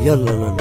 يلا نانا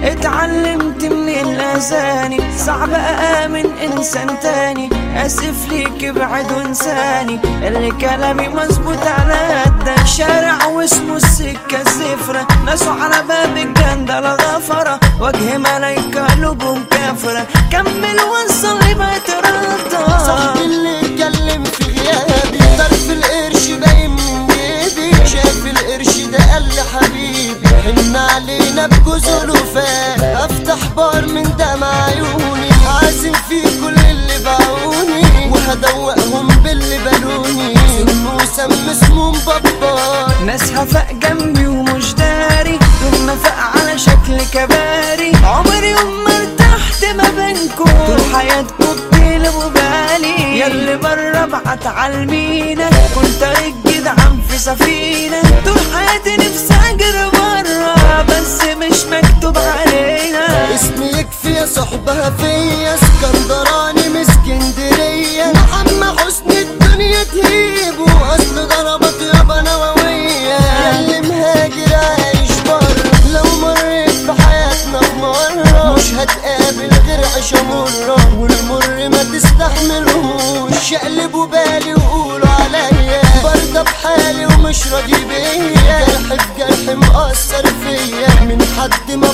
اتعلمت من الأذاني صعب أآمن إنسان تاني آسف ليك ابعد وانساني اللي كلامي مظبوط على قدك شارع واسمه السكة الزفرة ناسه على باب الجندل غفرة وجه ملايكة قلوبهم كافرة كمل وصل لي بقيت صاحبي رضا اللي اتكلم في غيابي طرف القرش باين من جيبي شاف القرش ده قال لي حبيبي حن علينا بجزر وفات افتح بار من دمع عيوني عازم في كل اللي باعوني وهدوقهم باللي بالوني سم وسم اسمه مببر ناس هفق جنبي ومش داري دول نفق على شكل كباري عمري يوم ما ارتحت ما بينكم طول حياتكم بتقلبوا بالي ياللي بره ابعت عالمينا كنت طريق جدعان في سفينة طول حياتي نفسي اجري بره بس مش مكتوب علينا اسمي يكفي يا صحبها فيا اسكندراني من اسكندرية محمد حسني الدنيا تهيبه اصل ضربت يابا نووية اللي مهاجر عايش بره لو مريت في حياتنا في مرة مش هتقابل غير عيشة مرة والمر ما تستحملهوش شقلبوا بالي وقولوا عليا برضه بحالي ومش راضي بيا جرح في جرح مأثر فيا من حد ما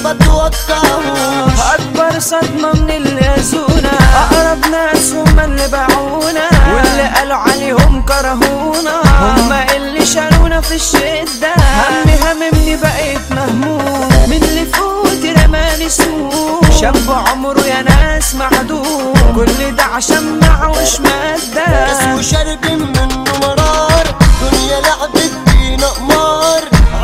بتوقعهوش اكبر صدمة من اللي يأذونا اقرب ناس هم اللي باعونا واللي قالوا عليهم كرهونا هم اللي شالونا في الشدة همي هممني بقيت مهموم من اللي فوتي رماني سوق شاب عمره يا ناس معدوم كل ده عشان معوش مادة ناس وشاربين منه مرار دنيا لعبت بينا قمار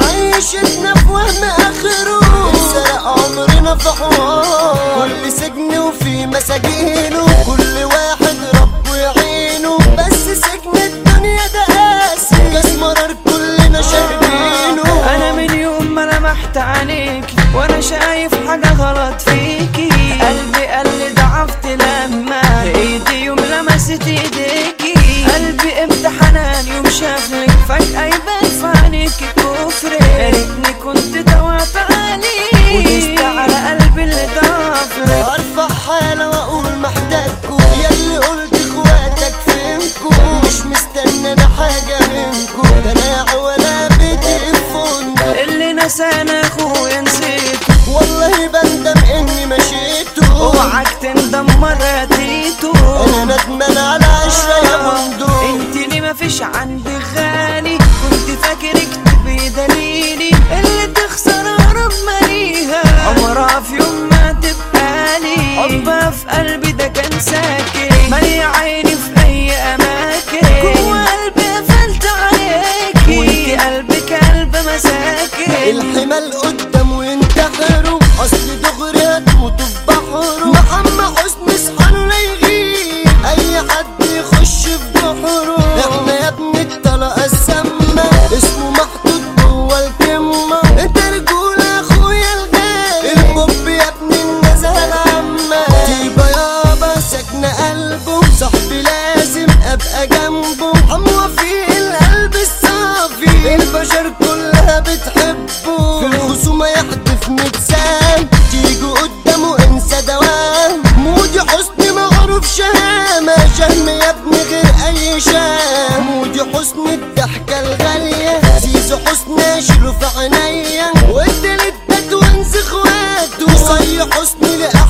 عيشتنا في وهم اخره سرق عمرنا في حوار كل سجن وفي مساجينه كل واحد ربه يعينه بس سجن الدنيا ده قاسي كاس مرار كلنا شاربينه انا من يوم ما لمحت عينيكي وانا شايف حاجة غلط فيكي قلبي قال لي ضعفت لما ايدي يوم لمست ايديكي قلبي امتحنان يوم شافلك فجأة يبان في عينيكي كفر يا ريتني كنت دوعت عليك ودست على قلبي اللي ضافرك ارفع حالة واقول محتاجكوا ياللي قلت اخواتك فينكوا مش مستنى انا حاجة منكوا ده انا ولا بتليفون اللي نسانا اخويا نسيت والله بندم اني مشيتوا اوعك تندم مرة تيتو انا ندمان على عشرة يا بندق انت ليه مفيش عندي غالي كنت فاكرك تبقي دليلي اللي تخسر اقرب ماليها عمرها في يوم ما تبقى لي حبها في قلبي ده كان ساكن مالي عيني في اي اماكن جوا قلبي قفلت عليكي وانت قلبك قلب مساكن الحمال قدامه ينتحروا اصل دغري هتموتوا في بحره محمد حسني صحن لا يغيب اي حد يخش في بحره احنا يا ابني الطلقه السامه اسمه محطوط جوه الكمه انت رجوله يا اخويا الغالي البوب يا ابني النزهه العامه طيبه يابا ساكنه قلبه صاحبي لازم ابقى جنبه حموه في القلب الصافي البشر كلها بتحبه في الخصومة يحدف متسام تيجوا قدامه انسى دوام مودي حسني معروف شهامة شهم يا ابني غير اي شام مودي حسني الضحكة الغالية زيزو حسني اشيله في عينيا وادي للتات وانسى اخواته صي حسني لأ